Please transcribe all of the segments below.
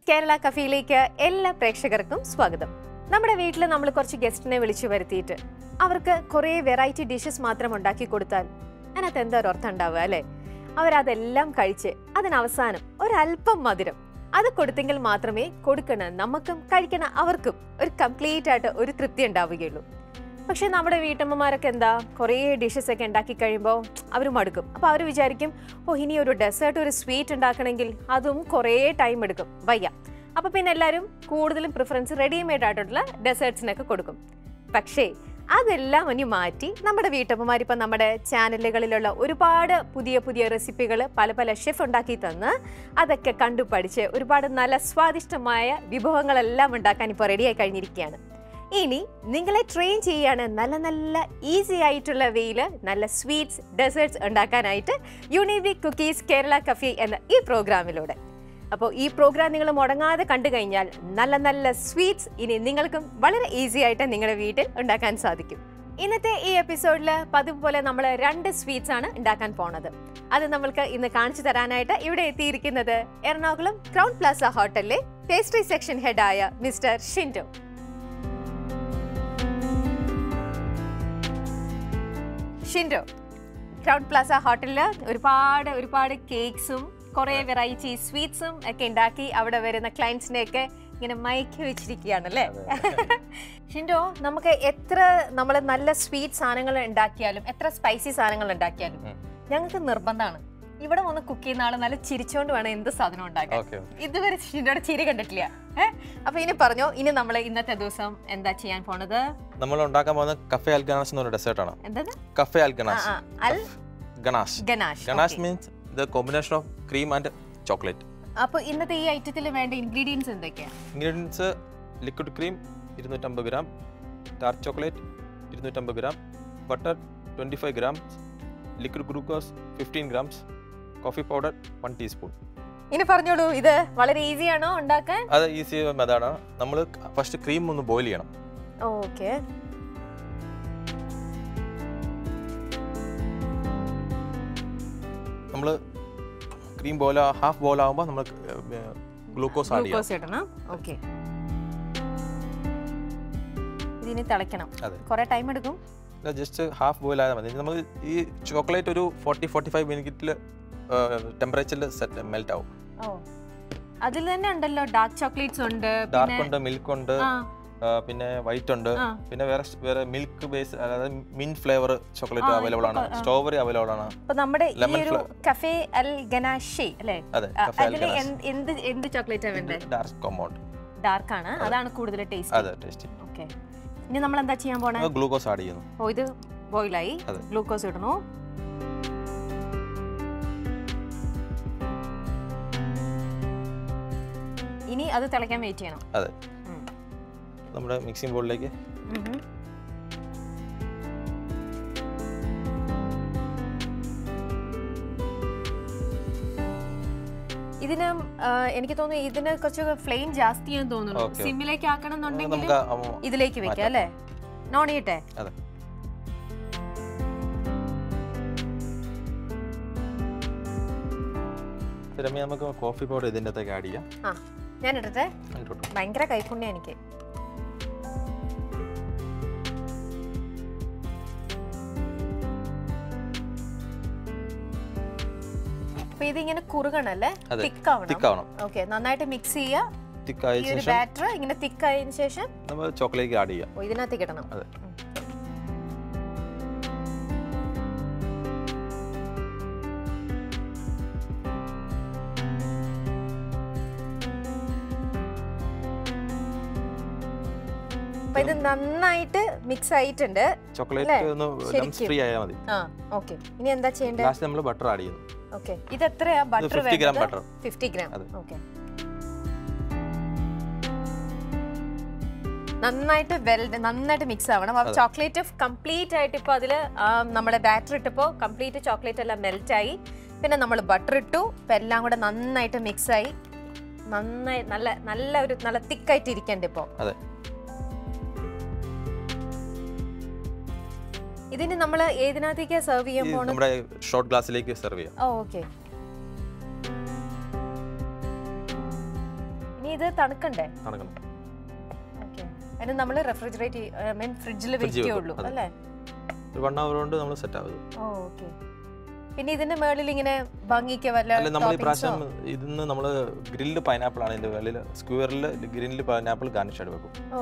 കേരള കഫയിലേക്ക് എല്ലാ പ്രേക്ഷകർക്കും സ്വാഗതം നമ്മുടെ വീട്ടിൽ നമ്മൾ കുറച്ച് ഗസ്റ്റിനെ വിളിച്ചു വരുത്തിയിട്ട് അവർക്ക് കുറേ വെറൈറ്റി ഡിഷസ് മാത്രം ഉണ്ടാക്കി കൊടുത്താൽ അതിനകത്ത് എന്താ ഒരു അർത്ഥം ഉണ്ടാവുക അല്ലേ അവരതെല്ലാം കഴിച്ച് അതിനവസാനം ഒരല്പം മധുരം അത് കൊടുത്തെങ്കിൽ മാത്രമേ കൊടുക്കണ നമുക്കും കഴിക്കണ അവർക്കും ഒരു കംപ്ലീറ്റ് ആയിട്ട് ഒരു തൃപ്തി ഉണ്ടാവുകയുള്ളൂ പക്ഷെ നമ്മുടെ വീട്ടമ്മമാരൊക്കെ എന്താ കുറേ ഡിഷസ് ഒക്കെ ഉണ്ടാക്കി കഴിയുമ്പോൾ അവർ മടുക്കും അപ്പോൾ അവർ വിചാരിക്കും ഓ ഇനി ഒരു ഡെസേർട്ട് ഒരു സ്വീറ്റ് ഉണ്ടാക്കണമെങ്കിൽ അതും കുറേ ടൈം എടുക്കും വയ്യ അപ്പോൾ പിന്നെ എല്ലാവരും കൂടുതലും പ്രിഫറൻസ് റെഡിമെയ്ഡ് ആയിട്ടുള്ള ഡെസേർട്സിനൊക്കെ കൊടുക്കും പക്ഷേ അതെല്ലാം ഇനി മാറ്റി നമ്മുടെ വീട്ടമ്മമാർ ഇപ്പം നമ്മുടെ ചാനലുകളിലുള്ള ഒരുപാട് പുതിയ പുതിയ റെസിപ്പികൾ പല പല ഷെഫ് ഉണ്ടാക്കി തന്ന് അതൊക്കെ കണ്ടു പഠിച്ച് ഒരുപാട് നല്ല സ്വാദിഷ്ടമായ വിഭവങ്ങളെല്ലാം ഉണ്ടാക്കാൻ ഇപ്പോൾ റെഡിയായി കഴിഞ്ഞിരിക്കുകയാണ് ഇനി നിങ്ങളെ ട്രെയിൻ ചെയ്യാണ് നല്ല നല്ല ഈസി ആയിട്ടുള്ള വേയിൽ നല്ല സ്വീറ്റ്സ് ഡെസേർട്സ് ഉണ്ടാക്കാനായിട്ട് യൂണിവിക് കുക്കീസ് കേരള കഫേ എന്ന ഈ പ്രോഗ്രാമിലൂടെ അപ്പോൾ ഈ പ്രോഗ്രാം നിങ്ങൾ മുടങ്ങാതെ കണ്ടു കഴിഞ്ഞാൽ നല്ല നല്ല സ്വീറ്റ്സ് ഇനി നിങ്ങൾക്കും വളരെ ഈസി ആയിട്ട് നിങ്ങളുടെ വീട്ടിൽ ഉണ്ടാക്കാൻ സാധിക്കും ഇന്നത്തെ ഈ എപ്പിസോഡിൽ പതിവ് പോലെ നമ്മൾ രണ്ട് സ്വീറ്റ്സ് ആണ് ഉണ്ടാക്കാൻ പോണത് അത് നമ്മൾക്ക് ഇന്ന് കാണിച്ചു തരാനായിട്ട് ഇവിടെ എത്തിയിരിക്കുന്നത് എറണാകുളം ക്രൗൺ പ്ലാസ ഹോട്ടലിലെ പേസ്ട്രി സെക്ഷൻ ഹെഡായ mister Shindo Shindo Crown Plaza ഹോട്ടലിൽ ഒരുപാട് ഒരുപാട് കേക്ക്സും കുറേ വെറൈറ്റി സ്വീറ്റ്സും ഒക്കെ ഉണ്ടാക്കി അവിടെ വരുന്ന ക്ലയൻസിനെ ഒക്കെ ഇങ്ങനെ മയക്കി വെച്ചിരിക്കുകയാണ് അല്ലേ ഷിൻഡോ നമുക്ക് എത്ര നമ്മൾ നല്ല സ്വീറ്റ് സാധനങ്ങൾ ഉണ്ടാക്കിയാലും എത്ര സ്പൈസി സാധനങ്ങൾ ഉണ്ടാക്കിയാലും ഉം. ഞങ്ങൾക്ക് നിർബന്ധമാണ് ഇവിടെ വന്ന് കുക്ക് ചെയ്യുന്ന ആള് നല്ല ചിരിച്ചോണ്ട് വേണം എന്ത് സാധനം ഉണ്ടാക്കാൻ ഓക്കെ ഇതുവരെ ഷിൻഡോയുടെ ചിരി കണ്ടിട്ടില്ല ഏഹ് അപ്പൊ ഇനി പറഞ്ഞോ ഇനി നമ്മൾ ഇന്നത്തെ ദിവസം എന്താ ചെയ്യാൻ പോണത് നമ്മൾ ഉണ്ടാക്കാൻ പോകുന്ന കഫേ അൽ ഗനാഷ് എന്ന് പറഞ്ഞ ഡെസേർട്ട് ആണ് എന്താണ് cafe Al uh, ganache uh, al ganache ganache ganache okay. Means the combination of cream and chocolate അപ്പൊ ഇന്നത്തെ ഈ ഐറ്റത്തിൽ വേണ്ട ഇൻഗ്രീഡിയൻസ് എന്തൊക്കെയാ ഇൻഗ്രീഡിയൻസ് ലിക്വിഡ് ക്രീം ഇരുന്നൂറ്റമ്പത് ഗ്രാം ഡാർക്ക് ചോക്ലേറ്റ് ഇരുന്നൂറ്റമ്പത് gram butter twenty five gram liquid glucose fifteen grams coffee powder one teaspoon ഇനി പറഞ്ഞോളൂ ഇത് വളരെ ഈസി ആണോ ഉണ്ടാക്കാൻ അത് ഈസി മെത്തേഡാണ് നമ്മൾ ഫസ്റ്റ് ക്രീം ഒന്ന് ബോയിൽ ചെയ്യണം ഓക്കെ നമ്മൾ ക്രീം ബോയിൽ ഹാഫ് ബോയിൽ ആകുമ്പോൾ നമ്മൾ ഗ്ലൂക്കോസ് ആഡ് ചെയ്യണം ഗ്ലൂക്കോസ് ഇടണം ഓക്കെ ഇതിനി തിളയ്ക്കണം അതെ. കുറെ ടൈം എടുക്കും ജസ്റ്റ് ഹാഫ് ബോയിൽ ആയാൽ മതി നമ്മൾ ഈ ചോക്ലേറ്റ് ഒരു ഫോർട്ടി ഫോർട്ടി ഫൈവ് മിനിറ്റിൽ ടെമ്പറേച്ചറിൽ സെറ്റ് മെൽറ്റ് ആവും ഓ അതിൽ തന്നെ ഉണ്ടല്ലോ ഡാർക്ക് ചോക്ലേറ്റ്സ് ഉണ്ട് ഡാർക്ക് പിന്നെ ഉണ്ട് മിൽക്ക് ഉണ്ട് ആ, ആ, പിന്നെ വൈറ്റ് ഉണ്ട് ആ. പിന്നെ വേറെ വേറെ മിൽക്ക് ബേസ് അതായത് മിൻ ഫ്ലേവർ ചോക്ലേറ്റ് ആ, അവൈലബിൾ ആണ് ഇപ്പൊ- ആ. സ്ട്രോബെറി അവൈലബിൾ ആണ് അപ്പൊ നമ്മുടെ ഈ Lemon ഒരു fla- കഫേ അൽ ഗനാഷി അല്ലേ അതെ ആ, കഫേ അതില് എന്ത് എന്ത് എന്ത് ചോക്ലേറ്റാ വേണ്ടത് ഡാർക്ക് കോമ്പൗണ്ട് ഡാർക്ക് ആണ് അതാണ് കൂടുതൽ ടേസ്റ്റ് അതെ ടേസ്റ്റി ഓക്കെ ഇനി നമ്മൾ എന്താ ചെയ്യാൻ പോണേ ഗ്ലൂക്കോസ് ആഡ് ചെയ്യുന്നു ഓ ഇത് ബോയിലായി അതെ. ഗ്ലൂക്കോസ് ഇടുന്നു ഇനി അത് തിളയ്ക്കാൻ വെയിറ്റ് ചെയ്യണം അതെ ഉം. നമ്മുടെ മിക്സിംഗ് ബോളിലേക്ക് ഉം. ഇതിന് ആ, എനിക്ക് തോന്നുന്നു ഇതിന് കുറച്ച് ഫ്ലെയിം ജാസ്തി ചെയ്യാൻ തോന്നുന്നു Okay. സിമ്മിലേക്ക് ആക്കണം എന്നുണ്ടെങ്കിൽ നമുക്ക് ആ- ഇതിലേക്ക് വെക്കാം അല്ലേ നോൺ ചെയ്യട്ടെ അതെ രമ്യ നമുക്ക് കോഫി പൗഡർ ഇതിൻ്റെ അകത്തേക്ക് ആഡ് ചെയ്യാം ആ ഞാൻ ഇടട്ടെ ആയിക്കോട്ടെ ഭയങ്കര കൈപ്പുണ്യം എനിക്ക് അപ്പൊ ഇതിങ്ങനെ കുറുകണല്ലേ അതെ. തിക്കാവണം തിക്കാവണം ഓക്കെ നന്നായിട്ട് മിക്സ് ചെയ്യുക തിക്കായ ഈ ഒരു ശേഷം ബാറ്റർ ഇങ്ങനെ തിക്കായതിനു ശേഷം നമ്മൾ ചോക്ലേറ്റ് ആഡ് ചെയ്യാം ഓ, ഇതിനകത്തേക്ക് ഇടണം അതെ ഉം. അപ്പൊ ഇത് നന്നായിട്ട് മിക്സ് ആയിട്ടുണ്ട് ചോക്ലേറ്റ് അല്ലേ? ഒന്ന് ശരിക്കും. ലംസ് ഫ്രീ ആയാൽ മതി ആ ഓക്കെ ഇനി എന്താ ചെയ്യേണ്ടത് ലാസ്റ്റ് നമ്മൾ ബട്ടർ ആഡ് ചെയ്യുന്നു ഓക്കെ ഇത് എത്രയാ butter 50 gram butter. Fifty gram അതെ. ഓക്കെ നന്നായിട്ട് വെൽ നന്നായിട്ട് മിക്സ് ആവണം അപ്പൊ അതെ. ചോക്ലേറ്റ് കംപ്ലീറ്റ് ആയിട്ട് ഇപ്പൊ അതില് ആ, നമ്മുടെ ബാറ്റർ ഇട്ടപ്പോ കംപ്ലീറ്റ് ചോക്ലേറ്റ് എല്ലാം മെൽറ്റ് ആയി പിന്നെ നമ്മൾ ബട്ടർ ഇട്ടു ഇപ്പൊ എല്ലാം കൂടെ നന്നായിട്ട് മിക്സ് ആയി നന്നായി നല്ല നല്ല ഒരു നല്ല തിക്കായിട്ട് ഇരിക്കണ്ട് ഇപ്പോ അതെ ഇതിന് നമ്മൾ ഏതിനകത്തേക്ക് സെർവ് ചെയ്യാൻ ഈ പോണം നമ്മുടെ ഷോർട്ട് ഗ്ലാസ്സിലേക്ക് സെർവ് ചെയ്യാം ഓ ഓക്കെ ഇനി ഇത് തണുക്കണ്ടേ നടക്കണം ഓക്കെ അതിന് നമ്മൾ റെഫ്രിജറേറ്റ് ഐ മീൻ ഫ്രിഡ്ജിൽ ഫ്രിഡ്ജിൽ വെക്കും, വെക്കുകയുള്ളൂ അതെ. അല്ലേ ഒരു വൺ അവർ കൊണ്ട് നമ്മൾ സെറ്റ് ആവും ഓ ഓക്കെ പിന്നെ ഇതിന്റെ മേളിൽ ഇങ്ങനെ ഭംഗിക്ക് വല്ല അല്ല നമ്മൾ ഈ toppings ഓ? പ്രാവശ്യം ഇതിന്ന് നമ്മൾ ഗ്രില്ഡ് പൈനാപ്പിൾ ആണ് ഇതിന്റെ വെളിയിൽ സ്ക്വയറിൽ ഗ്രില്ഡ് പൈനാപ്പിൾ ഗാർണിഷ് ആയിട്ട് വെക്കും ഓ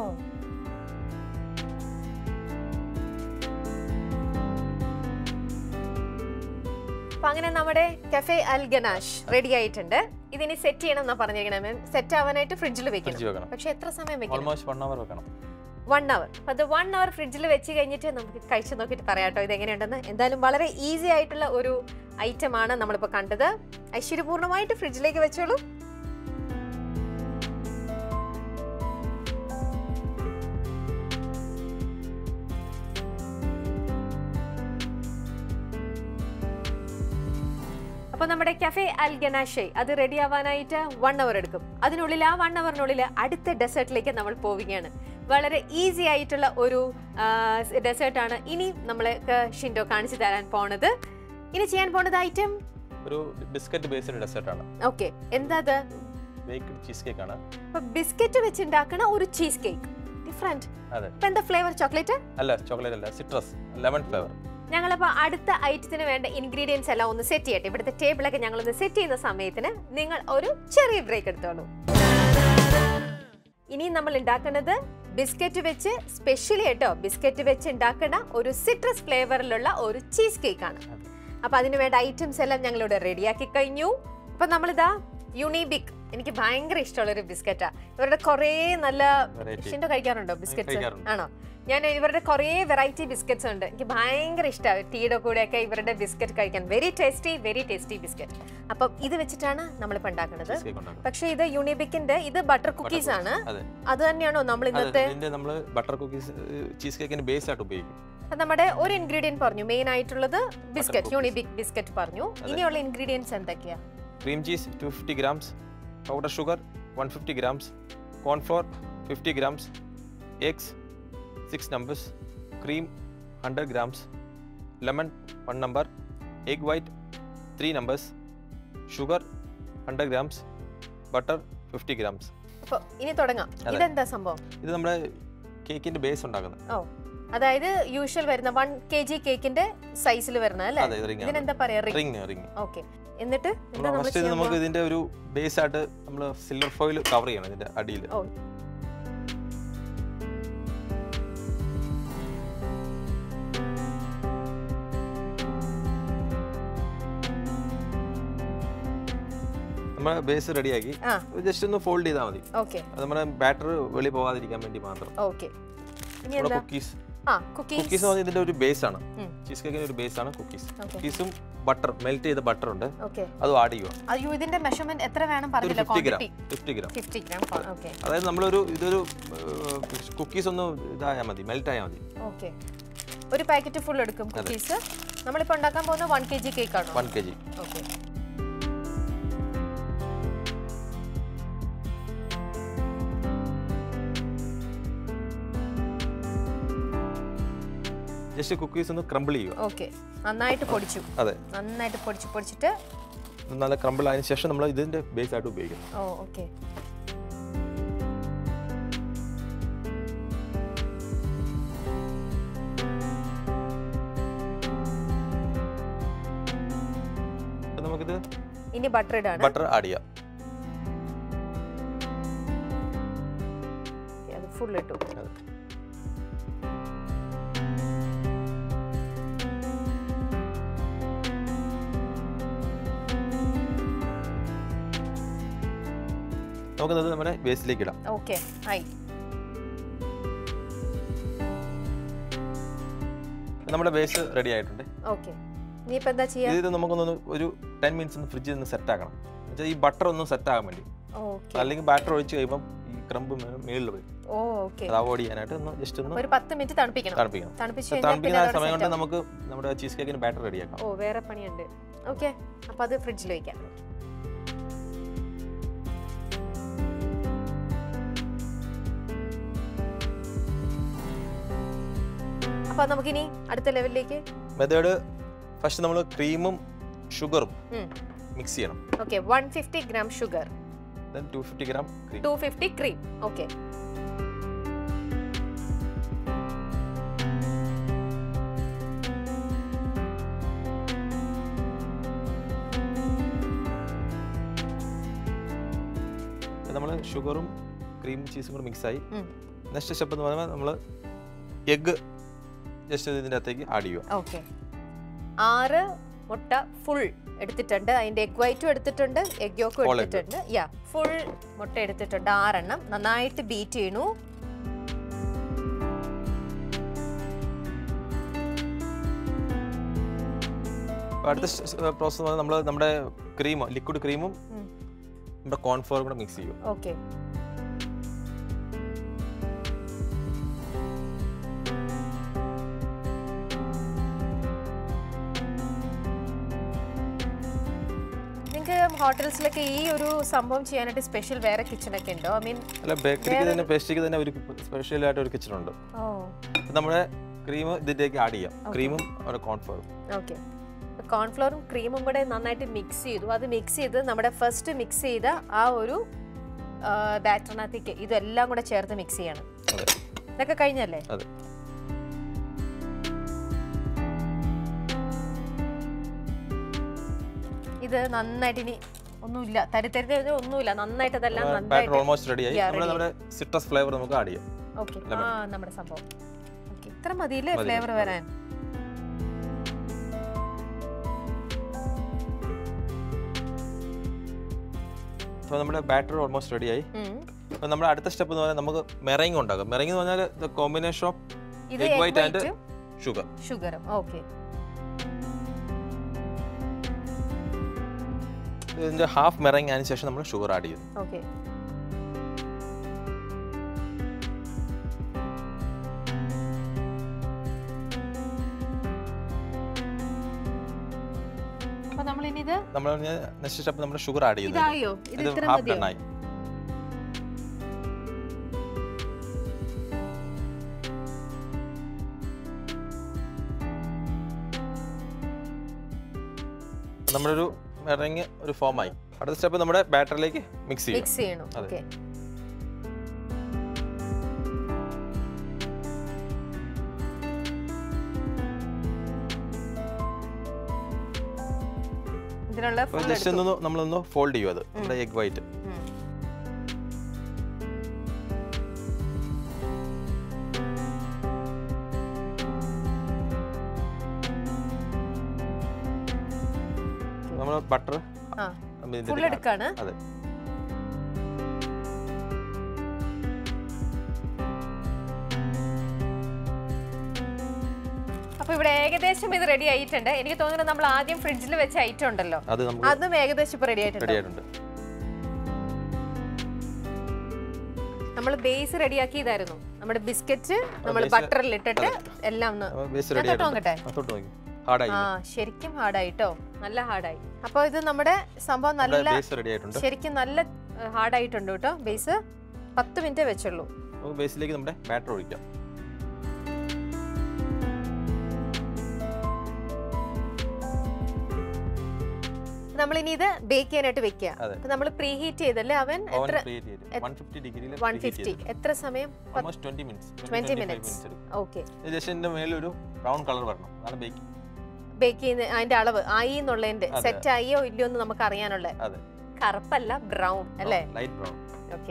അപ്പൊ അങ്ങനെ നമ്മുടെ കഫേ അൽ ഗനാഷ് റെഡി ആയിട്ടുണ്ട് ഇതിനി സെറ്റ് ചെയ്യണം എന്നാ പറഞ്ഞിരിക്കണേ മാം സെറ്റ് ആവാനായിട്ട് ഫ്രിഡ്ജിൽ വെക്കണം ഫ്രിഡ്ജ് വെക്കണം പക്ഷെ എത്ര സമയം വെക്കണം ഓൾമോസ്റ്റ് വൺ അവർ വെക്കണം വൺ അവർ അപ്പൊ അത് വൺ അവർ ഫ്രിഡ്ജിൽ വെച്ച് കഴിഞ്ഞിട്ട് നമുക്ക് കഴിച്ചു നോക്കിയിട്ട് പറയാം കേട്ടോ ഇത് എങ്ങനെയുണ്ടെന്ന് എന്തായാലും വളരെ ഈസി ആയിട്ടുള്ള ഒരു ഐറ്റം ആണ് നമ്മളിപ്പോൾ കണ്ടത് ഐശ്വര്യപൂർണ്ണമായിട്ട് ഫ്രിഡ്ജിലേക്ക് വെച്ചോളൂ അപ്പൊ നമ്മുടെ കഫേ അൽ ഗനാഷെ അത് റെഡി ആവാനായിട്ട് വൺ അവർ എടുക്കും അതിനുള്ളിൽ ആ വൺ അവറിനുള്ളിൽ അടുത്ത ഡെസേർട്ടിലേക്ക് നമ്മൾ പോവുകയാണ് വളരെ ഈസി ആയിട്ടുള്ള ഒരു ഡെസേർട്ടാണ് ഇനി നമ്മൾക്ക് ഷിൻഡോ കാണിച്ചു തരാൻ പോണത് ഇനി ചെയ്യാൻ പോണത് ഐറ്റം ഒരു ബിസ്ക്കറ്റ് ബേസ്ഡ് ഡെസേർട്ട് ആണ് ഓക്കെ എന്താ അത് ബേക്ക്ഡ് ചീസ് കേക്ക് ആണ് ഇപ്പൊ ബിസ്ക്കറ്റ് വെച്ചുണ്ടാക്കണ ഒരു ചീസ് കേക്ക് ഡിഫറെന്റ് അതെ ഇപ്പൊ എന്താ ഫ്ലേവർ ചോക്ലേറ്റ് അല്ല ചോക്ലേറ്റ് അല്ല സിട്രസ് ലെമൺ ഫ്ലേവർ ഞങ്ങളപ്പോൾ അടുത്ത ഐറ്റത്തിന് വേണ്ട ഇൻഗ്രീഡിയൻസ് എല്ലാം ഒന്ന് സെറ്റ് ചെയ്യട്ടെ ഇവിടുത്തെ ടേബിളൊക്കെ ഞങ്ങളൊന്ന് സെറ്റ് ചെയ്യുന്ന സമയത്തിന് നിങ്ങൾ ഒരു ചെറിയ ബ്രേക്ക് എടുത്തോളൂ ഇനി നമ്മൾ ഉണ്ടാക്കുന്നത് ബിസ്ക്കറ്റ് വെച്ച് സ്പെഷ്യലി കേട്ടോ ബിസ്ക്കറ്റ് വെച്ച് ഉണ്ടാക്കുന്ന ഒരു സിട്രസ് ഫ്ലേവറിലുള്ള ഒരു ചീസ് കേക്ക് ആണ് അപ്പൊ അതിന് വേണ്ട ഐറ്റംസ് എല്ലാം ഞങ്ങളിവിടെ റെഡിയാക്കി കഴിഞ്ഞു അപ്പൊ നമ്മളിതാ യുണീബിക് എനിക്ക് ഭയങ്കര ഇഷ്ടമുള്ള ഒരു ബിസ്ക്കറ്റാ ഇവരുടെ കുറേ നല്ല വെറൈറ്റി ഷിൻഡോ കഴിക്കാറുണ്ടോ ബിസ്ക്കറ്റ്സ് കഴിക്കാറുണ്ട്. ആണോ ഞാൻ ഇവരുടെ കുറേ വെറൈറ്റി ബിസ്ക്കറ്റ്സ് ഉണ്ട് എനിക്ക് ഭയങ്കര ഇഷ്ടമാണ് ടീയുടെ കൂടെയൊക്കെ ഇവരുടെ ബിസ്ക്കറ്റ് കഴിക്കാൻ very tasty very tasty biscuit അപ്പം ഇത് വെച്ചിട്ടാണ് നമ്മളിപ്പോൾ ഉണ്ടാക്കുന്നത് ചീസ് കേക്ക് ഉണ്ടാക്കും പക്ഷേ ഇത് യൂണിബിക്കിന്റെ ഇത് ബട്ടർ കുക്കീസ് ആണ് അതെ അത് തന്നെയാണോ നമ്മൾ അതെ ഇന്നത്തെ ഇതിന്റെ നമ്മൾ ബട്ടർ കുക്കീസ് ചീസ് കേക്കിന് ബേസ് ആയിട്ട് ഉപയോഗിക്കും അത് നമ്മുടെ ഒരു ഇൻഗ്രീഡിയൻറ്റ് പറഞ്ഞു മെയിൻ ആയിട്ടുള്ളത് ബിസ്ക്കറ്റ് cookies. യൂണിബിക് ബിസ്ക്കറ്റ് പറഞ്ഞു അതെ. ഇനിയുള്ള ഇൻഗ്രീഡിയൻസ് എന്തൊക്കെയാ cream cheese two fifty grams powder sugar one fifty grams cornflour fifty grams eggs six numbers cream hundred grams lemon one number egg white three numbers sugar hundred grams butter fifty grams അപ്പോൾ ഇനി തുടങ്ങാം അതെ. ഇതെന്താ സംഭവം ഇത് നമ്മുടെ കേക്കിന്റെ base ഉണ്ടാക്കുന്നത് ഓ അതായത് യൂഷ്വൽ വരുന്ന വൺ കെ ജി കേക്കിന്റെ സൈസിൽ വരുന്ന അല്ലേ അതെ റിംഗ് ഇതിനെന്താ പറയാ റിംഗ് റിംഗ് റിംഗ് ഓക്കെ എന്നിട്ട് എന്താ നമ്മൾ ഫസ്റ്റ് ഇത് നമുക്ക് ഇതിന്റെ ഒരു ബേസ് ആയിട്ട് നമ്മൾ സിൽവർ ഫോയിൽ കവർ ചെയ്യണം ഇതിന്റെ അടിയിൽ ഓ. നമ്മൾ ബേസ് റെഡിയാക്കി ആ ജസ്റ്റ് ഒന്ന് ഫോൾഡ് ചെയ്താൽ മതി ഓക്കെ അത് നമ്മുടെ ബാറ്റർ വെളി പോകാതിരിക്കാൻ വേണ്ടി മാത്രം ഓക്കെ ഇനി നമ്മുടെ എന്താ കുക്കീസ് ആ കുക്കീസ് കുക്കീസ് എന്ന് പറഞ്ഞാൽ ഇതിന്റെ ഒരു ബേസ് ആണ് ഉം. ചീസ് കേക്കിന് ഒരു ബേസ് ആണ് കുക്കീസ് ഓക്കെ കുക്കീസും ബട്ടർ മെൽറ്റ് ചെയ്ത ബട്ടർ ഉണ്ട് ഓക്കെ അത് ആഡ് ചെയ്യുക അയ്യോ ഇതിന്റെ മെഷർമെന്റ് എത്ര വേണം ഒരു പറഞ്ഞില്ല fifty gram quantity fifty gram fifty gram okay അതായത് നമ്മളൊരു ഇതൊരു കുക്കീസ് ഒന്ന് ഇതായാൽ മതി മെൽറ്റ് ആയാൽ മതി ഓക്കെ ഒരു പാക്കറ്റ് ഫുൾ എടുക്കും അതെ. കുക്കീസ് നമ്മളിപ്പോൾ ഉണ്ടാക്കാൻ പോകുന്ന വൺ കെ ജി കേക്ക് ആണോ one K G okay just cookies ഒന്ന് ക്രംബിൾ ചെയ്യുക ഓക്കെ നന്നായിട്ട് പൊടിച്ചു അതെ നന്നായിട്ട് പൊടിച്ച് പൊടിച്ചിട്ട് ഇത് നല്ല ക്രംബിൾ ആയതിനു ശേഷം നമ്മൾ ഇതിന്റെ ബേസ് ആയിട്ട് ഉപയോഗിക്കും ഓ ഓക്കെ അപ്പൊ നമുക്കിത് ഇനി ബട്ടർ ഇടാണ് ബട്ടർ ആഡ് ചെയ്യാം അത് ഫുൾ ഇട്ടു അതെ. നമുക്കത് നമ്മുടെ ബേസിലേക്ക് ഇടാം ഓക്കെ ആയി നമ്മുടെ ബേസ് റെഡി ആയിട്ടുണ്ട് ഓക്കെ ഇനിയിപ്പോൾ എന്താ ചെയ്യാ ഇത് നമുക്കൊന്ന് ഒരു ടെൻ മിനിറ്റ്സ് ഒന്ന് ഫ്രിഡ്ജിൽ നിന്ന് സെറ്റ് ആക്കണം എന്നുവെച്ചാൽ ഈ ബട്ടർ ഒന്ന് സെറ്റ് ആകാൻ വേണ്ടി ഓക്കെ അല്ലെങ്കിൽ ബാറ്റർ ഒഴിച്ച് കഴിയുമ്പോൾ ഈ ക്രംബ് മേളിൽ വരും ഓ ഓക്കെ അത് അവോയ്ഡ് ചെയ്യാനായിട്ട് ഒന്ന് ജസ്റ്റ് ഒന്ന് ഒരു പത്ത് മിനിറ്റ് തണുപ്പിക്കണം തണുപ്പിക്കണം തണുപ്പിച്ച് അപ്പോൾ കഴിഞ്ഞാൽ പിന്നെ തണുപ്പിക്കുന്ന ആ അതവിടെ സമയം set കൊണ്ട് ആവും. നമുക്ക് നമ്മുടെ ചീസ് കേക്കിന് ബാറ്റർ റെഡിയാക്കാം ഓ വേറെ പണിയുണ്ട് ഓക്കെ അപ്പൊ അത് ഫ്രിഡ്ജിൽ വെക്കാം അപ്പൊ നമുക്കിനി അടുത്ത ലെവലിലേക്ക് മെത്തേഡ് ഫസ്റ്റ് നമ്മൾ ക്രീമും ഷുഗറും ഉം. മിക്സ് ചെയ്യണം okay one fifty gram sugar then two fifty gram cream two fifty cream okay നമ്മൾ ഷുഗറും ക്രീം ചീസും കൂടെ മിക്സ് ആയി ഉം. നെക്സ്റ്റ് സ്റ്റെപ്പ് എന്ന് പറയുമ്പോൾ നമ്മൾ എഗ്ഗ് ജസ്റ്റ് ഇതിൻ്റെ അകത്തേക്ക് ആഡ് ചെയ്യുക ഓക്കെ ആറ് മുട്ട ഫുൾ എടുത്തിട്ടുണ്ട് അതിന്റെ എഗ് വൈറ്റും എടുത്തിട്ടുണ്ട് എഗ് യോക്കും Whole egg. എടുത്തിട്ടുണ്ട് യാ ഫുൾ മുട്ട എടുത്തിട്ടുണ്ട് ആറെണ്ണം നന്നായിട്ട് ബീറ്റ് ചെയ്യണു അപ്പോൾ അടുത്ത പ്രോസസ്സ് എന്ന് പറഞ്ഞാൽ നമ്മൾ നമ്മുടെ ക്രീം ലിക്വിഡ് ക്രീമും ഉം. നമ്മുടെ കോൺഫ്ലോറും കൂടെ മിക്സ് ചെയ്യും ഓക്കെ നിങ്ങൾക്ക് ഹോട്ടൽസിലൊക്കെ ഈ ഒരു സംഭവം ചെയ്യാനായിട്ട് സ്പെഷ്യൽ വേറെ കിച്ചൺ ഒക്കെ ഉണ്ടോ ഐ മീൻ അല്ല ബേക്കറിക്ക് തന്നെ പേസ്ട്രിക്ക് തന്നെ ഒരു സ്പെഷ്യലായിട്ട് ഒരു കിച്ചൺ ഉണ്ട് ഓ നമ്മുടെ ക്രീം ഇതിലേക്ക് ആഡ് ചെയ്യാം Okay. ക്രീമും ഒരു കോൺഫ്ലോറും ഓക്കെ കോൺഫ്ലോറും ക്രീമും കൂടെ നന്നായിട്ട് മിക്സ് ചെയ്തു അത് മിക്സ് ചെയ്ത് നമ്മുടെ ഫസ്റ്റ് മിക്സ് ചെയ്ത ആ ഒരു ബാറ്ററിനകത്തേക്ക് ഇതെല്ലാം കൂടെ ചേർത്ത് മിക്സ് ചെയ്യണം അതെ ഇതൊക്കെ കഴിഞ്ഞല്ലേ അതെ ഇത് നന്നായിട്ട് ഇനി ഒന്നുമില്ല തരിത്തരി ഒന്നുമില്ല നന്നായിട്ട് അതെല്ലാം ബാറ്റർ നന്നായിട്ട് ഓൾമോസ്റ്റ് റെഡി ആയി Yeah, നമ്മുടെ ready. നമ്മുടെ സിട്രസ് ഫ്ലേവർ നമുക്ക് ആഡ് ചെയ്യാം ഓക്കെ lemon. ആ നമ്മുടെ സംഭവം ഓക്കെ ഇത്ര മതിയില്ലേ മതി, ഫ്ലേവർ മതി. വരാൻ അപ്പോൾ നമ്മുടെ ബാറ്റർ ഓൾമോസ്റ്റ് റെഡി ആയി ഉം. അപ്പോൾ നമ്മുടെ അടുത്ത സ്റ്റെപ്പ് എന്ന് പറഞ്ഞാൽ നമുക്ക് മെറൈങ് ഉണ്ടാക്കാം മെറൈങ് എന്ന് പറഞ്ഞാൽ ദ കോമ്പിനേഷൻ ഓഫ് ഇത് Egg എഗ് white and- വൈറ്റും ഷുഗർ ഷുഗറും ഓക്കെ ഇതിൻ്റെ ഹാഫ് മെറൈങ് അതിന് ശേഷം നമ്മൾ ഷുഗർ ആഡ് ചെയ്യും ഓക്കെ അപ്പൊ നമ്മൾ ഇനി ഇത് നമ്മൾ നെക്സ്റ്റ് സ്റ്റെപ്പ് നമ്മൾ ഷുഗർ ആഡ് ചെയ്യുന്നത് ഇതായോ ഇത് ഇത് ഇത്ര ഹാഫ് മതിയോ ഡൺ ആയി നമ്മളൊരു മെറൈങ് ഒരു ഫോം ആയി അടുത്ത സ്റ്റെപ്പ് നമ്മുടെ ബാറ്ററിലേക്ക് മിക്സ് ചെയ്യും മിക്സ് ചെയ്യണം അതെ. ഓക്കെ ഇതിനുള്ള അപ്പോൾ full ജസ്റ്റ് എടുത്തു. ഒന്ന് നമ്മളൊന്ന് ഫോൾഡ് ചെയ്യും അത് നമ്മുടെ എഗ് വൈറ്റ് ഉം. നമ്മൾ ബട്ടർ ആ ഫുൾ എടുക്കാണ് അതെ അപ്പൊ ഇവിടെ ഏകദേശം ഇത് റെഡി ആയിട്ടുണ്ട് എനിക്ക് തോന്നുന്നു നമ്മൾ ആദ്യം ഫ്രിഡ്ജിൽ വെച്ച ഐറ്റം ഉണ്ടല്ലോ അത് നമുക്ക് അതും ഏകദേശം ഇപ്പൊ റെഡി ആയിട്ടുണ്ട് റെഡി ആയിട്ടുണ്ട് നമ്മൾ ബേസ് റെഡിയാക്കിയതായിരുന്നു നമ്മുടെ ബിസ്ക്കറ്റ് നമ്മൾ base- ബട്ടറിൽ ഇട്ടിട്ട് എല്ലാം ഒന്ന് ബേസ് ഞാൻ റെഡി തൊട്ട് ആയിട്ടുണ്ട് നോക്കട്ടെ ആ, തൊട്ട് നോക്കി ഹാർഡായി ആ ശരിക്കും ഹാർഡായിട്ടോ നല്ല ഹാർഡായി അപ്പോൾ ഇത് നമ്മുടെ സംഭവം നമ്മുടെ നല്ല ബേസ് റെഡി ആയിട്ടുണ്ട് ശരിക്കും നല്ല ഹാർഡായിട്ടുണ്ട് കേട്ടോ ബേസ് പത്ത് മിനിറ്റേ വെച്ചുള്ളൂ നമുക്ക് ബേസിലേക്ക് നമ്മുടെ ബാറ്റർ ഒഴിക്കാം നമ്മൾ ഇനി ഇത് ബേക്ക് ചെയ്യാനായിട്ട് വെക്കുക അതെ. അപ്പൊ നമ്മൾ പ്രീ ഹീറ്റ് ചെയ്തല്ലേ അവൻ ഓവൻ എത്ര ക്രിയേറ്റ് ചെയ്ത് എത്ര- വൺ ഫിഫ്റ്റി ഡിഗ്രിയിൽ വൺ ഫിഫ്റ്റി എത്ര സമയം almost twenty minutes twenty minutes okay just ഇതിന്റെ മേലെ ഒരു ബ്രൗൺ കളർ വരണം അതാണ് ബേക്ക് ബേക്ക് ചെയ്യുന്ന അതിന്റെ അളവ് ആയി എന്നുള്ളതിന്റെ അതെ. സെറ്റ് ആയോ ഇല്ലയോ എന്ന് നമുക്ക് അറിയാനുള്ള അതെ കറുപ്പല്ല ബ്രൗൺ അല്ലേ ലൈറ്റ് ബ്രൗൺ ഓക്കെ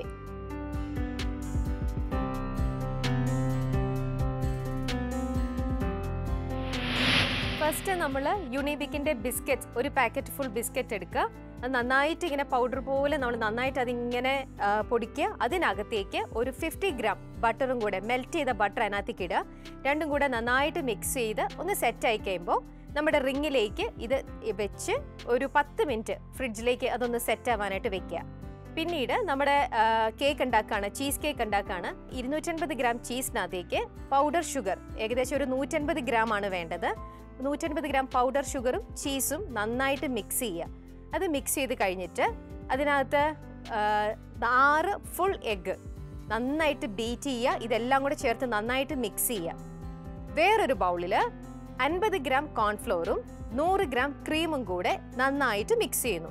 ഫസ്റ്റ് നമ്മൾ യുണിബിക്കിന്റെ ബിസ്ക്കറ്റ് ഒരു പാക്കറ്റ് ഫുൾ ബിസ്ക്കറ്റ് എടുക്കുക അത് നന്നായിട്ട് ഇങ്ങനെ പൗഡർ പോലെ നമ്മൾ നന്നായിട്ട് അതിങ്ങനെ ആ, പൊടിക്കുക അതിനകത്തേക്ക് ഒരു ഫിഫ്റ്റി ഗ്രാം ബട്ടറും കൂടെ മെൽറ്റ് ചെയ്ത ബട്ടർ അതിനകത്തേക്ക് ഇടുക രണ്ടും കൂടെ നന്നായിട്ട് മിക്സ് ചെയ്ത് ഒന്ന് സെറ്റ് ആയി കഴിയുമ്പോൾ നമ്മുടെ റിങ്ങിലേക്ക് ഇത് വെച്ച് ഒരു പത്ത് മിനിറ്റ് ഫ്രിഡ്ജിലേക്ക് അതൊന്ന് സെറ്റ് ആവാനായിട്ട് വെക്കുക പിന്നീട് നമ്മുടെ കേക്ക് ഉണ്ടാക്കുകയാണ് ചീസ് കേക്ക് ഉണ്ടാക്കുകയാണ് ഇരുന്നൂറ്റൻപത് ഗ്രാം ചീസിനകത്തേക്ക് പൗഡർ ഷുഗർ ഏകദേശം ഒരു നൂറ്റൻപത് ഗ്രാം ആണ് വേണ്ടത് നൂറ്റൻപത് ഗ്രാം പൗഡർ ഷുഗറും ചീസും നന്നായിട്ട് മിക്സ് ചെയ്യുക അത് മിക്സ് ചെയ്ത് കഴിഞ്ഞിട്ട് അതിനകത്ത് ആ, ആറ് ഫുൾ എഗ്ഗ് നന്നായിട്ട് ബീറ്റ് ചെയ്യുക ഇതെല്ലാം കൂടെ ചേർത്ത് നന്നായിട്ട് മിക്സ് ചെയ്യുക വേറൊരു ബൗളിൽ അൻപത് ഗ്രാം കോൺഫ്ലോറും നൂറ് ഗ്രാം ക്രീമും കൂടെ നന്നായിട്ട് മിക്സ് ചെയ്യുന്നു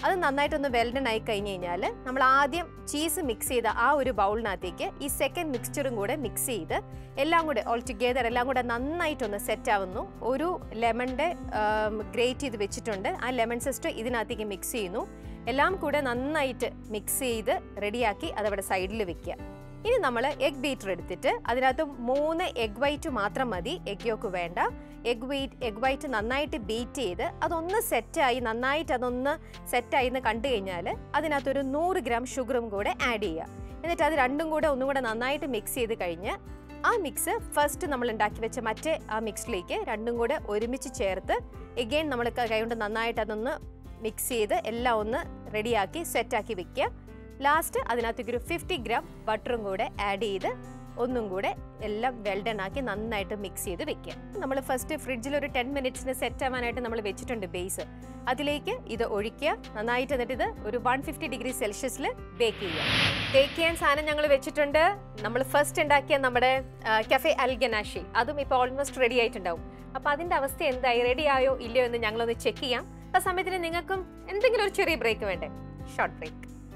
അത് നന്നായിട്ടൊന്ന് വെൽഡൺ ആയി കഴിഞ്ഞ് കഴിഞ്ഞാൽ നമ്മൾ ആദ്യം ചീസ് മിക്സ് ചെയ്ത ആ ഒരു ബൗളിനകത്തേക്ക് ഈ സെക്കൻഡ് മിക്സ്ചറും കൂടെ മിക്സ് ചെയ്ത് എല്ലാം കൂടെ ഓൾ ടുഗെദർ എല്ലാം കൂടെ നന്നായിട്ടൊന്ന് സെറ്റ് ആവുന്നു ഒരു ലെമണിൻ്റെ ഗ്രേറ്റ് ചെയ്ത് വെച്ചിട്ടുണ്ട് ആ ലെമൺ സിസ്റ്റ് ഇതിനകത്തേക്ക് മിക്സ് ചെയ്യുന്നു എല്ലാം കൂടെ നന്നായിട്ട് മിക്സ് ചെയ്ത് റെഡിയാക്കി അതവിടെ സൈഡിൽ വെക്കുക ഇനി നമ്മൾ എഗ് ബീറ്റർ എടുത്തിട്ട് അതിനകത്ത് മൂന്ന് എഗ് വൈറ്റ് മാത്രം മതി എഗ് യോക്ക് വേണ്ട എഗ് വൈറ്റ് എഗ് വൈറ്റ് നന്നായിട്ട് ബീറ്റ് ചെയ്ത് അതൊന്ന് സെറ്റായി നന്നായിട്ട് അതൊന്ന് സെറ്റായി എന്ന് കണ്ടു കഴിഞ്ഞാൽ അതിനകത്തൊരു നൂറ് ഗ്രാം ഷുഗറും കൂടെ ആഡ് ചെയ്യുക എന്നിട്ട് അത് രണ്ടും കൂടെ ഒന്നും കൂടെ നന്നായിട്ട് മിക്സ് ചെയ്ത് കഴിഞ്ഞ് ആ മിക്സ് ഫസ്റ്റ് നമ്മൾ ഉണ്ടാക്കി വെച്ച മറ്റേ ആ മിക്സിലേക്ക് രണ്ടും കൂടെ ഒരുമിച്ച് ചേർത്ത് എഗെയിൻ നമ്മൾ കൈകൊണ്ട് നന്നായിട്ട് അതൊന്ന് മിക്സ് ചെയ്ത് എല്ലാം ഒന്ന് റെഡിയാക്കി സെറ്റാക്കി വെക്കുക ലാസ്റ്റ് അതിനകത്തേക്ക് ഒരു ഫിഫ്റ്റി ഗ്രാം ബട്ടറും കൂടെ ആഡ് ചെയ്ത് ഒന്നും കൂടെ എല്ലാം വെൽഡൺ ആക്കി നന്നായിട്ട് മിക്സ് ചെയ്ത് വെക്കുക നമ്മൾ ഫസ്റ്റ് ഫ്രിഡ്ജിൽ ഒരു ടെൻ മിനിറ്റ്സിന് സെറ്റ് ആവാനായിട്ട് നമ്മൾ വെച്ചിട്ടുണ്ട് ബേസ് അതിലേക്ക് ഇത് ഒഴിക്കുക നന്നായിട്ട് എന്നിട്ട് ഇത് ഒരു വൺ ഫിഫ്റ്റി ഡിഗ്രി സെൽഷ്യസിൽ ബേക്ക് ചെയ്യുക ബേക്ക് ചെയ്യാൻ സാധനം ഞങ്ങൾ വെച്ചിട്ടുണ്ട് നമ്മൾ ഫസ്റ്റ് ഉണ്ടാക്കിയ നമ്മുടെ കഫെ അൽഗനാഷി അതും ഇപ്പോൾ ഓൾമോസ്റ്റ് റെഡി ആയിട്ടുണ്ടാവും അപ്പോൾ അതിൻ്റെ അവസ്ഥ എന്തായി റെഡി ആയോ ഇല്ലയോ എന്ന് ഞങ്ങളൊന്ന് ചെക്ക് ചെയ്യാം ആ സമയത്തിന് നിങ്ങൾക്കും എന്തെങ്കിലും ഒരു ചെറിയ ബ്രേക്ക് വേണ്ടേ ഷോർട്ട് ബ്രേക്ക്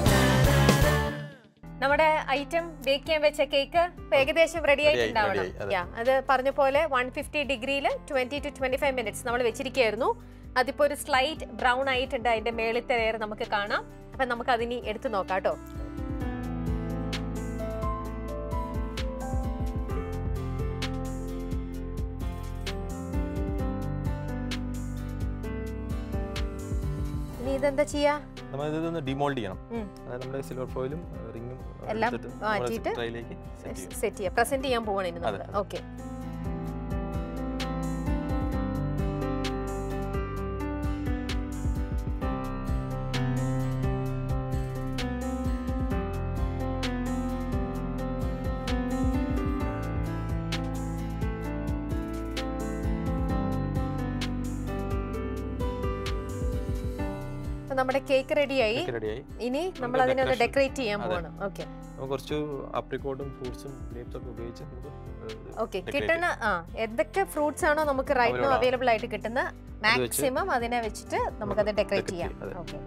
നമ്മുടെ ഐറ്റം ബേക്ക് ചെയ്യാൻ വെച്ച കേക്ക് ഏകദേശം റെഡി Ready ആയി, ആയിട്ടുണ്ടാവണം ready ആയി, അതെ. യാ അത് പറഞ്ഞ പോലെ വൺ ഫിഫ്റ്റി ഡിഗ്രിയിൽ twenty two twenty five minutes നമ്മൾ വെച്ചിരിക്കുകയായിരുന്നു അതിപ്പോ ഒരു സ്ലൈറ്റ് ബ്രൗൺ ആയിട്ടുണ്ട് അതിന്റെ മേളിത്തെ ലെയർ നമുക്ക് കാണാം അപ്പൊ നമുക്ക് അതിനി എടുത്തു നോക്കാം കേട്ടോ ഇനി ഇതെന്താ ചെയ്യാ നമ്മൾ ഇതൊന്ന് ഡിമോൾഡ് ചെയ്യണം ഉം. അതായത് നമ്മുടെ സിൽവർ ഫോയിലും റിങ്ങും എല്ലാം മാറ്റിയിട്ട് ട്രൈയിലേക്ക് സെറ്റ് ചെയ്യും സെറ്റ് ചെയ്യാം പ്രസന്റ് ചെയ്യാൻ പോവാണ് ഇനി നമ്മൾ അതെ. ഓക്കെ അപ്പൊ നമ്മുടെ കേക്ക് റെഡിയായി റെഡിയായി ഇനി നമ്മൾ നമ്മുടെ അതിനൊന്ന് decoration. ഡെക്കറേറ്റ് ചെയ്യാൻ അതെ. പോവാണ് ഓക്കെ നമുക്ക് കുറച്ച് ആപ്രിക്കോട്ടും ഫ്രൂട്ട്സും ഗ്രേപ്സ് ഒക്കെ ഉപയോഗിച്ച് നമുക്ക് ഇത് ഓക്കെ decorate കിട്ടുന്ന ആ എന്തൊക്കെ ഫ്രൂട്ട്സ് ആണോ നമുക്ക് റൈറ്റ് നോ Available അവൈലബിൾ ആയിട്ട് കിട്ടുന്ന വെച്ച് മാക്സിമം അതിനെ വെച്ചിട്ട് നമുക്കത് നമുക്ക് ഡെക്കറേറ്റ് decorate ചെയ്യാം ചെയ്യാം, അതെ. ഓക്കെ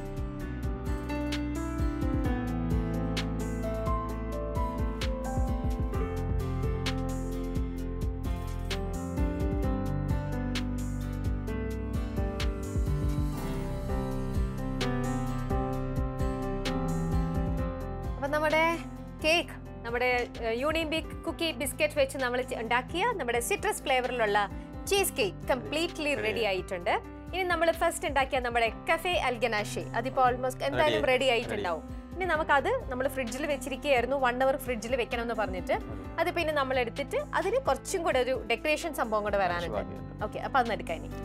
അപ്പൊ നമ്മുടെ കേക്ക് നമ്മുടെ യൂണിബിക് കുക്കി ബിസ്ക്കറ്റ് വെച്ച് നമ്മൾ ഉണ്ടാക്കിയ നമ്മുടെ സിട്രസ് ഫ്ലേവറിലുള്ള cheesecake completely Ready ready ആയിട്ടുണ്ട് ഇനി നമ്മൾ ഫസ്റ്റ് ഉണ്ടാക്കിയ നമ്മുടെ കഫേ അൽഗനാഷി അതിപ്പോ ഓൾമോസ്റ്റ് എന്തായാലും Ready ആയി. റെഡി ആയിട്ടുണ്ടാവും ഇനി നമുക്കത് നമ്മൾ ഫ്രിഡ്ജിൽ വെച്ചിരിക്കുകയായിരുന്നു വൺ അവർ ഫ്രിഡ്ജിൽ വെക്കണം എന്ന് പറഞ്ഞിട്ട് അതെ. അത് പിന്നെ നമ്മൾ എടുത്തിട്ട് അതിന് കുറച്ചും കൂടെ ഒരു ഡെക്കറേഷൻ സംഭവം കൂടെ വരാനുണ്ട് ബാക്കിയുണ്ട്. ഓക്കെ അപ്പൊ അതൊന്ന് എടുക്കാൻ ഇനി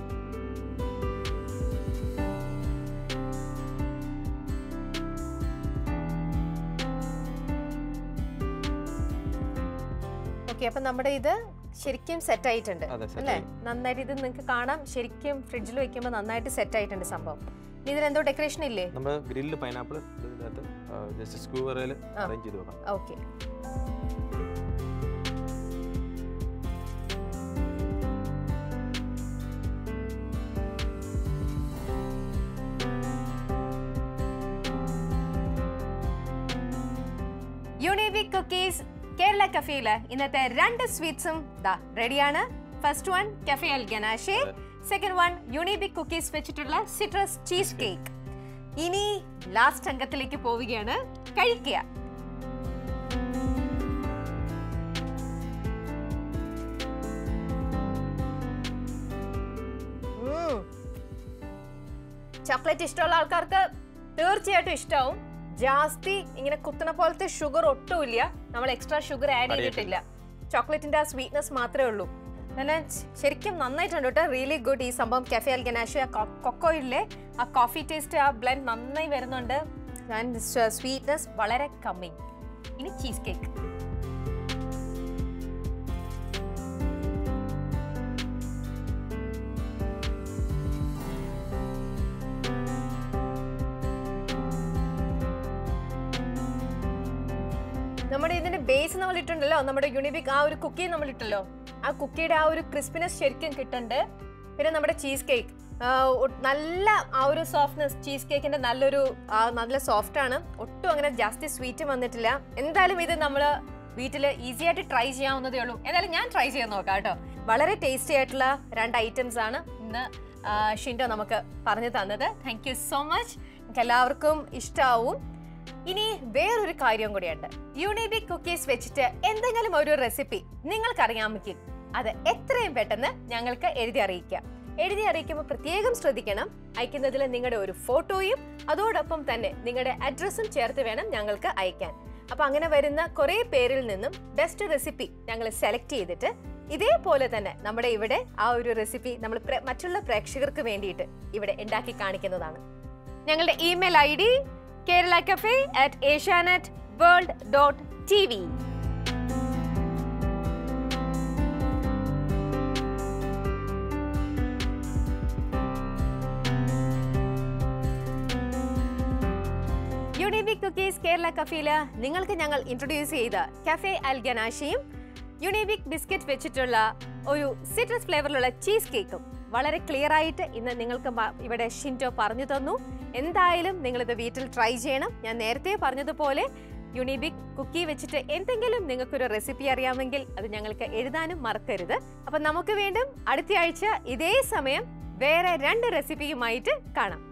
ഓക്കെ അപ്പൊ നമ്മുടെ ഇത് ശരിക്കും സെറ്റ് ആയിട്ടുണ്ട് അതെ set അല്ലേ ആയി. നന്നായിട്ട് ഇത് നിങ്ങൾക്ക് കാണാം ശരിക്കും ഫ്രിഡ്ജിൽ വെക്കുമ്പോൾ നന്നായിട്ട് സെറ്റ് ആയിട്ടുണ്ട് സംഭവം ഇനി ഇതിലെന്തോ ഡെക്കറേഷൻ ഇല്ലേ നമ്മൾ ഗ്രില്ല് പൈനാപ്പിൾ ഇതിനകത്ത് ജസ്റ്റ് സ്ക്യൂവറിൽ ആ. അറേഞ്ച് ചെയ്ത് വെക്കാം ഓക്കെ യൂണിവിക് കുക്കീസ് കേരള കഫേയില് ഇന്നത്തെ രണ്ട് സ്വീറ്റ്സും ദാ റെഡിയാണ് first one cafe al ganache അതെ. സെക്കൻഡ് വൺ യൂണിബിക് കുക്കീസ് വെച്ചിട്ടുള്ള സിട്രസ് ചീസ് കേക്ക് ഇനി ലാസ്റ്റ് അംഗത്തിലേക്ക് പോവുകയാണ് കഴിക്കുക ചോക്ലേറ്റ് ഇഷ്ടമുള്ള ആൾക്കാർക്ക് തീർച്ചയായിട്ടും ഇഷ്ടാവും ജാസ്തി ഇങ്ങനെ കുത്തണ പോലത്തെ ഷുഗർ ഒട്ടുമില്ല നമ്മൾ എക്സ്ട്രാ ഷുഗർ ആഡ് Add ചെയ്തിട്ടില്ല ചോക്ലേറ്റിന്റെ ആ സ്വീറ്റ്നെസ് മാത്രമേ ഉള്ളൂ നല്ല ശരിക്കും നന്നായിട്ടുണ്ട് കേട്ടോ റിയലി ഗുഡ് ഈ സംഭവം കഫേ അൽഗനാഷു ആ കൊക്കോയിലെ ആ കോഫി ടേസ്റ്റ് ആ ബ്ലെൻഡ് നന്നായി വരുന്നുണ്ട് ആൻഡ് സ്വീറ്റ്നെസ് വളരെ കമ്മി ഇനി ചീസ് കേക്ക് നമ്മുടെ ഇതിന്റെ ബേസ് നമ്മൾ ഇട്ടുണ്ടല്ലോ നമ്മുടെ യുണിബിക് ആ ഒരു കുക്കി നമ്മൾ ഇട്ടല്ലോ ആ കുക്കിയുടെ ആ ഒരു ക്രിസ്പിനെസ് ശരിക്കും കിട്ടുന്നുണ്ട് പിന്നെ നമ്മുടെ ചീസ് കേക്ക് നല്ല ആ ഒരു സോഫ്റ്റ്നെസ് ചീസ് കേക്കിന്റെ നല്ലൊരു ആ, നല്ല സോഫ്റ്റ് ആണ് ഒട്ടും അങ്ങനെ ജാസ്തി സ്വീറ്റ് വന്നിട്ടില്ല എന്തായാലും ഇത് നമ്മൾ വീട്ടിൽ ഈസി ആയിട്ട് ട്രൈ ചെയ്യാവുന്നതേ ഉള്ളൂ എന്തായാലും ഞാൻ ട്രൈ ചെയ്യാൻ നോക്കാം കേട്ടോ വളരെ ടേസ്റ്റി ആയിട്ടുള്ള രണ്ട് ഐറ്റംസ് ആണ് ഇന്ന് ആ, ഷിൻഡോ നമുക്ക് പറഞ്ഞു തന്നത് താങ്ക് യു സോ മച്ച് നിങ്ങൾക്ക് എല്ലാവർക്കും ഇഷ്ടാവും ഇനി വേറൊരു കാര്യം കൂടിയുണ്ട് യൂണിബിക് കുക്കീസ് വെച്ചിട്ട് എന്തെങ്കിലും ഒരു റെസിപ്പി നിങ്ങൾക്കറിയാമെങ്കിൽ അത് എത്രയും പെട്ടെന്ന് ഞങ്ങൾക്ക് എഴുതി അറിയിക്കാം എഴുതി അറിയിക്കുമ്പോൾ പ്രത്യേകം ശ്രദ്ധിക്കണം അയക്കുന്നതിൽ നിങ്ങളുടെ ഒരു ഫോട്ടോയും അതോടൊപ്പം തന്നെ നിങ്ങളുടെ അഡ്രസ്സും ചേർത്ത് വേണം ഞങ്ങൾക്ക് അയക്കാൻ അപ്പൊ അങ്ങനെ വരുന്ന കുറെ പേരിൽ നിന്നും ബെസ്റ്റ് റെസിപ്പി ഞങ്ങൾ സെലക്ട് ചെയ്തിട്ട് ഇതേപോലെ തന്നെ നമ്മുടെ ഇവിടെ ആ ഒരു റെസിപ്പി നമ്മൾ പ്ര- മറ്റുള്ള പ്രേക്ഷകർക്ക് വേണ്ടിയിട്ട് ഇവിടെ ഉണ്ടാക്കി കാണിക്കുന്നതാണ് ഞങ്ങളുടെ email I D Kerala cafe at Asianet world dot T V Unibic cookies Kerala കഫേയില് നിങ്ങൾക്ക് ഞങ്ങൾ ഇൻട്രൊഡ്യൂസ് ചെയ്ത കഫേ അൽ ഗനാഷിയും യുണീബിക് ബിസ്ക്കറ്റ് വെച്ചിട്ടുള്ള ഒരു സിട്രസ് ഫ്ലേവറിലുള്ള ചീസ് കേക്കും വളരെ ക്ലിയർ ആയിട്ട് ഇന്ന് നിങ്ങൾക്ക് മ- ഇവിടെ ഷിൻറ്റോ പറഞ്ഞു തന്നു എന്തായാലും നിങ്ങളിത് വീട്ടിൽ ട്രൈ ചെയ്യണം ഞാൻ നേരത്തെ പറഞ്ഞതുപോലെ യുണീബിക് കുക്കി വെച്ചിട്ട് എന്തെങ്കിലും നിങ്ങൾക്കൊരു റെസിപ്പി അറിയാമെങ്കിൽ അത് ഞങ്ങൾക്ക് എഴുതാനും മറക്കരുത് അപ്പം നമുക്ക് വീണ്ടും അടുത്ത ആഴ്ച ഇതേ സമയം വേറെ രണ്ട് റെസിപ്പിയുമായിട്ട് കാണാം